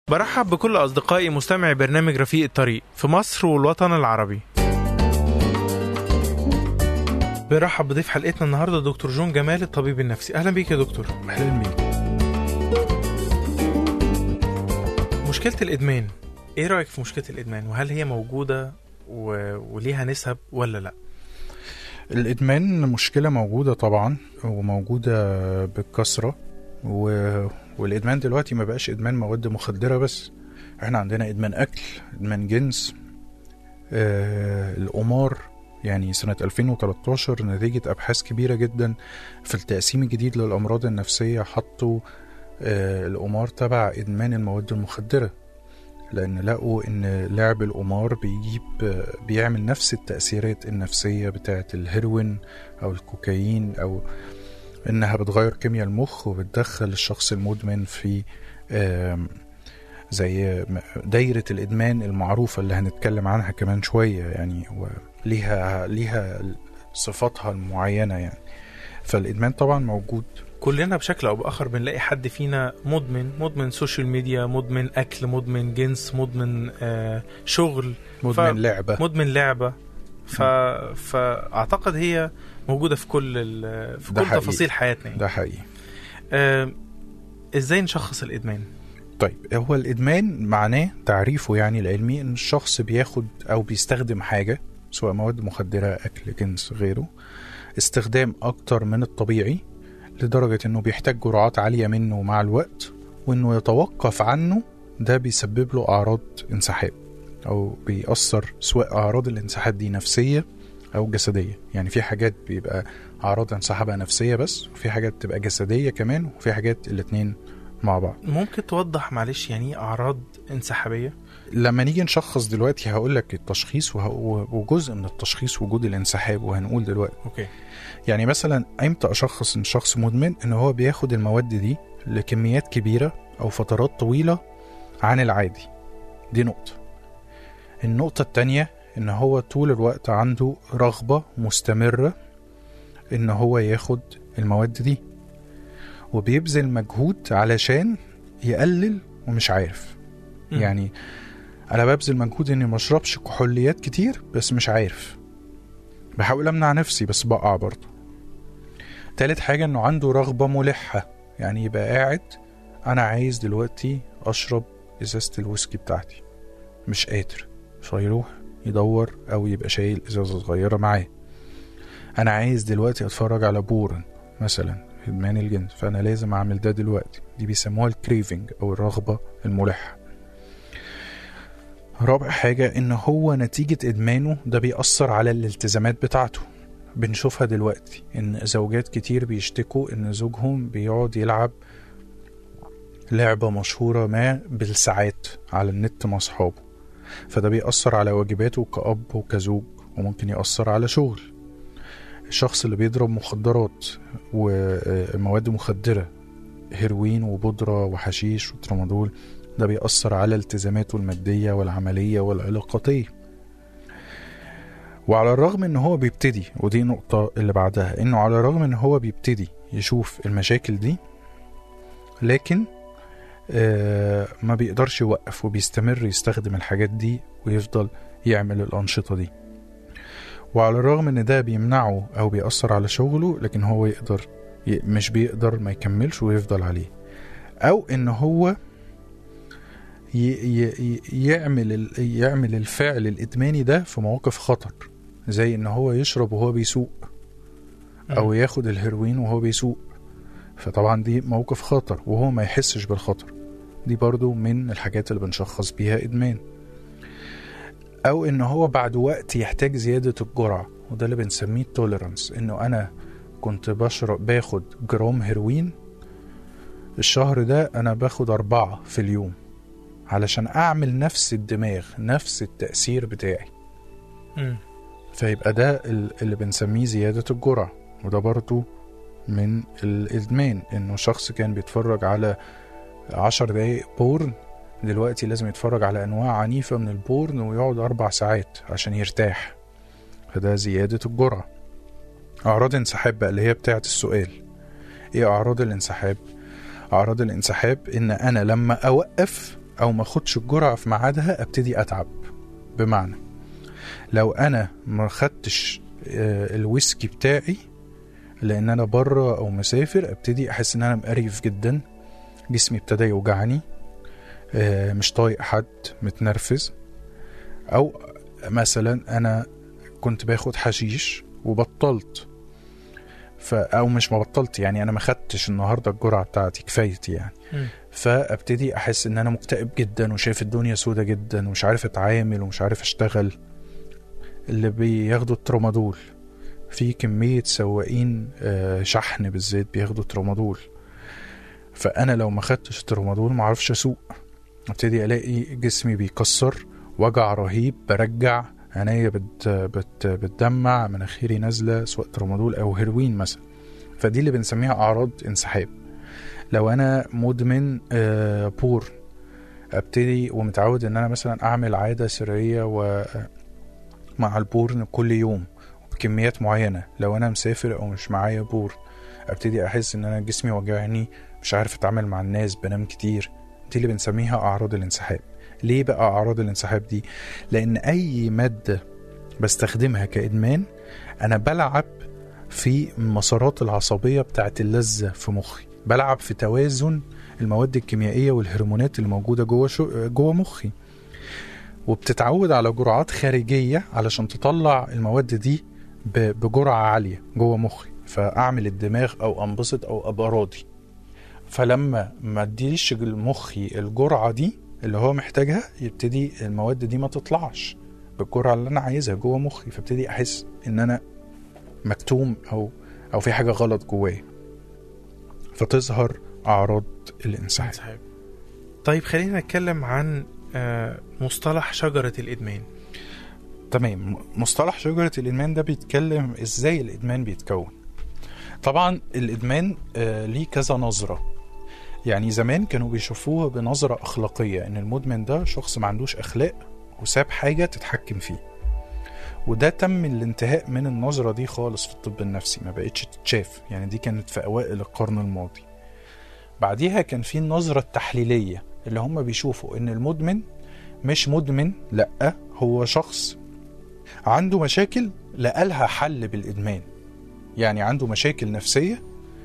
برحب بكل أصدقائي مستمعي برنامج رفيق الطريق في مصر والوطن العربي برحب بضيف حلقتنا النهارده دكتور جون جمال الطبيب النفسي اهلا بيك يا دكتور اهلا بيك مشكله الادمان ايه رايك في مشكله الادمان وهل هي موجوده و... وليها نسب ولا لا الادمان مشكله موجوده طبعا وموجوده بكثره و... والادمان دلوقتي ما بقاش ادمان مواد مخدره بس احنا عندنا ادمان اكل ادمان جنس آه القمار يعني سنة 2013 نتيجة أبحاث كبيرة جدا في التقسيم الجديد للأمراض النفسية حطوا آه القمار تبع إدمان المواد المخدرة لأن لقوا إن لعب القمار بيجيب آه بيعمل نفس التأثيرات النفسية بتاعة الهيروين أو الكوكايين أو إنها بتغير كيمياء المخ وبتدخل الشخص المدمن في آه زي دايرة الإدمان المعروفة اللي هنتكلم عنها كمان شوية يعني ليها ليها صفاتها المعينة يعني فالإدمان طبعا موجود كلنا بشكل او باخر بنلاقي حد فينا مدمن مدمن سوشيال ميديا مدمن اكل مدمن جنس مدمن آه شغل مدمن ف... لعبة مدمن لعبة ف... فاعتقد هي موجودة في كل ال... في كل حقيقي. تفاصيل حياتنا يعني. ده حقيقي آه ازاي نشخص الادمان طيب هو الإدمان معناه تعريفه يعني العلمي إن الشخص بياخد أو بيستخدم حاجة سواء مواد مخدرة أكل جنس غيره استخدام أكتر من الطبيعي لدرجة إنه بيحتاج جرعات عالية منه مع الوقت وإنه يتوقف عنه ده بيسبب له أعراض انسحاب أو بيأثر سواء أعراض الانسحاب دي نفسية أو جسدية يعني في حاجات بيبقى أعراض انسحابها نفسية بس وفي حاجات بتبقى جسدية كمان وفي حاجات الاتنين مع بعض ممكن توضح معلش يعني ايه اعراض انسحابيه لما نيجي نشخص دلوقتي هقول لك التشخيص وه... وجزء من التشخيص وجود الانسحاب وهنقول دلوقتي اوكي يعني مثلا امتى اشخص ان شخص مدمن ان هو بياخد المواد دي لكميات كبيره او فترات طويله عن العادي دي نقطه النقطه التانية ان هو طول الوقت عنده رغبه مستمره ان هو ياخد المواد دي وبيبذل مجهود علشان يقلل ومش عارف مم. يعني انا ببذل مجهود اني ما اشربش كحوليات كتير بس مش عارف بحاول امنع نفسي بس بقع برضه تالت حاجة انه عنده رغبة ملحة يعني يبقى قاعد انا عايز دلوقتي اشرب ازازة الويسكي بتاعتي مش قادر فيروح يدور او يبقى شايل ازازة صغيرة معاه انا عايز دلوقتي اتفرج على بورن مثلا ادمان الجنس فانا لازم اعمل ده دلوقتي دي بيسموها الكريفنج او الرغبة الملحة رابع حاجة إن هو نتيجة إدمانه ده بيأثر على الالتزامات بتاعته بنشوفها دلوقتي إن زوجات كتير بيشتكوا إن زوجهم بيقعد يلعب لعبة مشهورة ما بالساعات على النت مع أصحابه فده بيأثر على واجباته كأب وكزوج وممكن يأثر على شغل الشخص اللي بيضرب مخدرات ومواد مخدرة هيروين وبودرة وحشيش وترامادول ده بيأثر على التزاماته المادية والعملية والعلاقاتية وعلى الرغم ان هو بيبتدي ودي نقطة اللي بعدها انه على الرغم ان هو بيبتدي يشوف المشاكل دي لكن آه ما بيقدرش يوقف وبيستمر يستخدم الحاجات دي ويفضل يعمل الأنشطة دي وعلى الرغم ان ده بيمنعه او بيأثر على شغله لكن هو يقدر ي- مش بيقدر ما يكملش ويفضل عليه او ان هو ي- ي- يعمل ال- يعمل الفعل الادماني ده في مواقف خطر زي ان هو يشرب وهو بيسوق او ياخد الهيروين وهو بيسوق فطبعا دي موقف خطر وهو ما يحسش بالخطر دي برضو من الحاجات اللي بنشخص بيها ادمان او ان هو بعد وقت يحتاج زيادة الجرعة وده اللي بنسميه توليرانس انه انا كنت بشرب باخد جرام هيروين الشهر ده انا باخد اربعة في اليوم علشان اعمل نفس الدماغ نفس التأثير بتاعي مم. فيبقى ده ال- اللي بنسميه زيادة الجرعة وده برضو من الإدمان إنه شخص كان بيتفرج على عشر دقايق بورن دلوقتي لازم يتفرج على أنواع عنيفة من البورن ويقعد أربع ساعات عشان يرتاح فده زيادة الجرعة أعراض انسحاب بقى اللي هي بتاعة السؤال إيه أعراض الانسحاب؟ أعراض الانسحاب إن أنا لما أوقف او ما اخدش الجرعه في ميعادها ابتدي اتعب بمعنى لو انا ما خدتش آه، الويسكي بتاعي لان انا بره او مسافر ابتدي احس ان انا مقريف جدا جسمي ابتدى يوجعني آه، مش طايق حد متنرفز او مثلا انا كنت باخد حشيش وبطلت ف او مش ما بطلت يعني انا ما خدتش النهارده الجرعه بتاعتي كفايتي يعني مم. فابتدي احس ان انا مكتئب جدا وشايف الدنيا سودة جدا ومش عارف اتعامل ومش عارف اشتغل اللي بياخدوا الترامادول في كمية سواقين آه، شحن بالذات بياخدوا ترامادول فانا لو ما خدتش الترامادول ما اعرفش اسوق ابتدي الاقي جسمي بيكسر وجع رهيب برجع عينيا بت بت بتدمع مناخيري نازله سواء ترامادول او هيروين مثلا فدي اللي بنسميها اعراض انسحاب لو انا مدمن آه، بور ابتدي ومتعود ان انا مثلا اعمل عاده سريه و مع البورن كل يوم بكميات معينه لو انا مسافر او مش معايا بور ابتدي احس ان انا جسمي وجعني مش عارف اتعامل مع الناس بنام كتير دي اللي بنسميها اعراض الانسحاب ليه بقى اعراض الانسحاب دي لان اي ماده بستخدمها كادمان انا بلعب في المسارات العصبيه بتاعت اللذه في مخي بلعب في توازن المواد الكيميائيه والهرمونات اللي موجوده جوه شو... جوه مخي وبتتعود على جرعات خارجيه علشان تطلع المواد دي ب... بجرعه عاليه جوه مخي فاعمل الدماغ او انبسط او ابقى راضي فلما ما اديش مخي الجرعه دي اللي هو محتاجها يبتدي المواد دي ما تطلعش بالجرعه اللي انا عايزها جوه مخي فابتدي احس ان انا مكتوم او او في حاجه غلط جوايا فتظهر اعراض الانسحاب انسحاب طيب خلينا نتكلم عن آه، مصطلح شجرة الإدمان تمام مصطلح شجره الادمان ده بيتكلم ازاي الادمان بيتكون طبعا الادمان آه، ليه كذا نظره يعني زمان كانوا بيشوفوها بنظره اخلاقيه ان المدمن ده شخص ما عندوش اخلاق وساب حاجه تتحكم فيه وده تم الانتهاء من النظرة دي خالص في الطب النفسي ما بقتش تتشاف يعني دي كانت في أوائل القرن الماضي بعديها كان في النظرة التحليلية اللي هم بيشوفوا إن المدمن مش مدمن لأ هو شخص عنده مشاكل لقالها حل بالإدمان يعني عنده مشاكل نفسية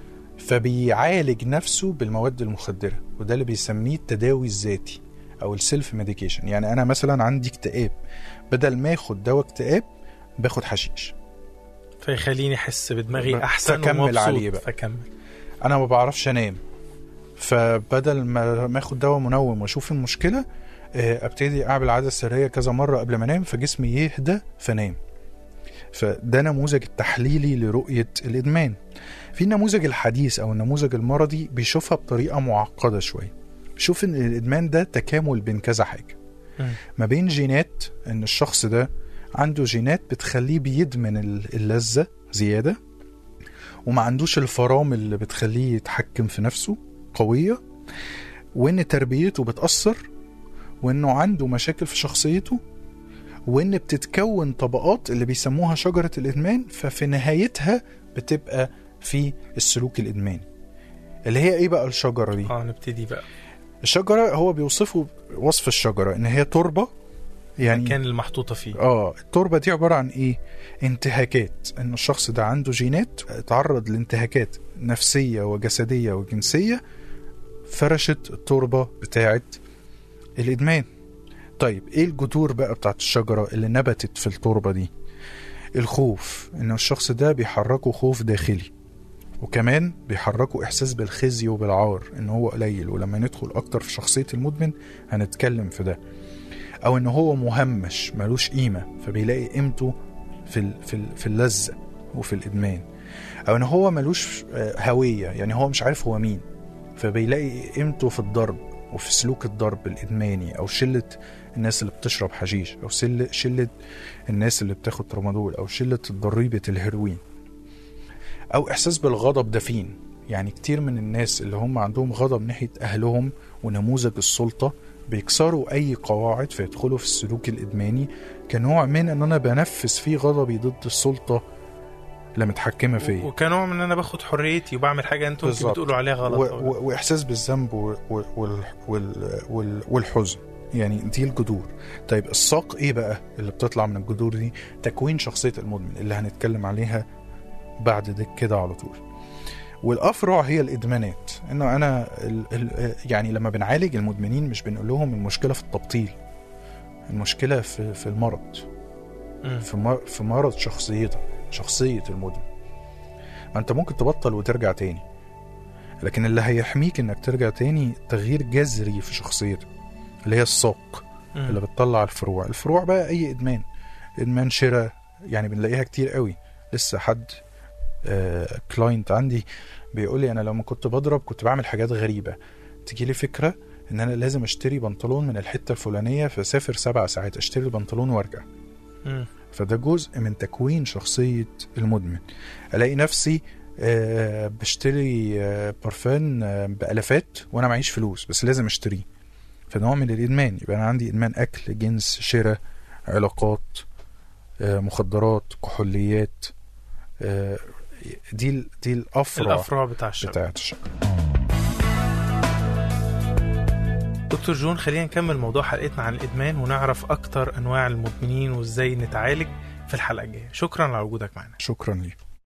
فبيعالج نفسه بالمواد المخدرة وده اللي بيسميه التداوي الذاتي أو السيلف ميديكيشن يعني أنا مثلا عندي اكتئاب بدل ما اخد دواء اكتئاب باخد حشيش فيخليني أحس بدماغي ب- أحسن فكمل ومبسوط عليه بقى. فكمل انا ما بعرفش انام فبدل ما ما اخد دواء منوم واشوف المشكله آه، ابتدي اعمل عاده سريه كذا مره قبل ما انام فجسمي يهدى فنام فده نموذج التحليلي لرؤيه الادمان في النموذج الحديث او النموذج المرضي بيشوفها بطريقه معقده شويه بيشوف ان الادمان ده تكامل بين كذا حاجه مم. ما بين جينات ان الشخص ده عنده جينات بتخليه بيدمن ال- اللذة زيادة وما عندوش الفرامل اللي بتخليه يتحكم في نفسه قوية وان تربيته بتأثر وانه عنده مشاكل في شخصيته وان بتتكون طبقات اللي بيسموها شجرة الادمان ففي نهايتها بتبقى في السلوك الادماني اللي هي ايه بقى الشجرة دي اه نبتدي بقى الشجرة هو بيوصفه وصف الشجرة ان هي تربة يعني المكان اللي محطوطة فيه اه التربه دي عباره عن ايه انتهاكات ان الشخص ده عنده جينات تعرض لانتهاكات نفسيه وجسديه وجنسيه فرشت التربه بتاعه الادمان طيب ايه الجذور بقى بتاعت الشجره اللي نبتت في التربه دي الخوف ان الشخص ده بيحركه خوف داخلي وكمان بيحركه احساس بالخزي وبالعار ان هو قليل ولما ندخل اكتر في شخصيه المدمن هنتكلم في ده او ان هو مهمش ملوش قيمه فبيلاقي قيمته في ال- في ال- في اللذه وفي الادمان او ان هو ملوش آه، هويه يعني هو مش عارف هو مين فبيلاقي قيمته في الضرب وفي سلوك الضرب الادماني او شله الناس اللي بتشرب حشيش او شله شله الناس اللي بتاخد ترامادول او شله ضريبه الهيروين او احساس بالغضب دفين يعني كتير من الناس اللي هم عندهم غضب ناحيه اهلهم ونموذج السلطه بيكسروا اي قواعد فيدخلوا في السلوك الادماني كنوع من ان انا بنفذ فيه غضبي ضد السلطه اللي متحكمه فيا وكنوع من ان انا باخد حريتي وبعمل حاجه انتوا يمكن بالظبط. بتقولوا عليها غلط و... و... واحساس بالذنب و... و... وال... وال... وال... والحزن يعني دي الجذور طيب الساق ايه بقى اللي بتطلع من الجذور دي تكوين شخصيه المدمن اللي هنتكلم عليها بعد ده كده على طول والافرع هي الادمانات انه انا ال... ال... يعني لما بنعالج المدمنين مش بنقول لهم المشكله في التبطيل المشكله في في المرض مم. في مر... في مرض شخصيتك شخصيه المدمن ما انت ممكن تبطل وترجع تاني لكن اللي هيحميك انك ترجع تاني تغيير جذري في شخصيتك اللي هي الساق مم. اللي بتطلع الفروع الفروع بقى اي ادمان ادمان شراء يعني بنلاقيها كتير قوي لسه حد آه كلاينت عندي بيقول لي انا لما كنت بضرب كنت بعمل حاجات غريبه تيجي لي فكره ان انا لازم اشتري بنطلون من الحته الفلانيه فاسافر سبع ساعات اشتري البنطلون وارجع مم. فده جزء من تكوين شخصية المدمن ألاقي نفسي آه، بشتري آه، برفان آه، بألافات وأنا معيش فلوس بس لازم أشتريه فنوع من الإدمان يبقى أنا عندي إدمان أكل جنس شراء علاقات آه، مخدرات كحوليات آه، دي ال- دي الأفرع الافرع بتاع الشباب بتاعت الشباب دكتور جون خلينا نكمل موضوع حلقتنا عن الادمان ونعرف اكتر انواع المدمنين وازاي نتعالج في الحلقه الجايه شكرا على وجودك معنا شكرا ليك